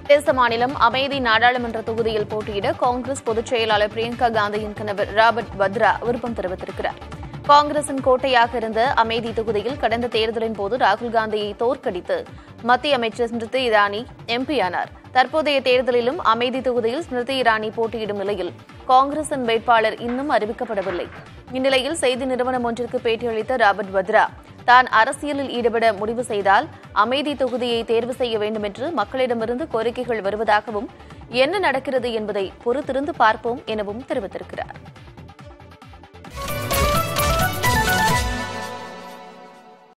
உத்தரப்பிரதேச மாநிலம் அமேதி நாடாளுமன்ற தொகுதியில் போட்டியிட காங்கிரஸ் பொதுச் செயலாளர் பிரியங்கா காந்தியின் கணவர் ராபர்ட் வத்ரா விருப்பம் தெரிவித்திருக்கிறார் காங்கிரசின் கோட்டையாக இருந்த அமேதி தொகுதியில் கடந்த தேர்தலின் போது ராகுல் காந்தியை தோற்கடித்து மத்திய அமைச்சர் ஸ்மிருதி இரானி எம்பி ஆனார் தற்போதைய தேர்தலிலும் அமேதி தொகுதியில் ஸ்மிருதி இரானி போட்டியிடும் நிலையில் காங்கிரசின் வேட்பாளர் இன்னும் அறிவிக்கப்படவில்லை இந்நிலையில் செய்தி நிறுவனம் ஒன்றிற்கு பேட்டியளித்த ராபர்ட் வத்ரா தான் அரசியலில் ஈடுபட முடிவு செய்தால் அமேதி தொகுதியை தேர்வு செய்ய வேண்டும் என்று மக்களிடமிருந்து கோரிக்கைகள் வருவதாகவும் என்ன நடக்கிறது என்பதை பொறுத்திருந்து பார்ப்போம் எனவும் தெரிவித்திருக்கிறார்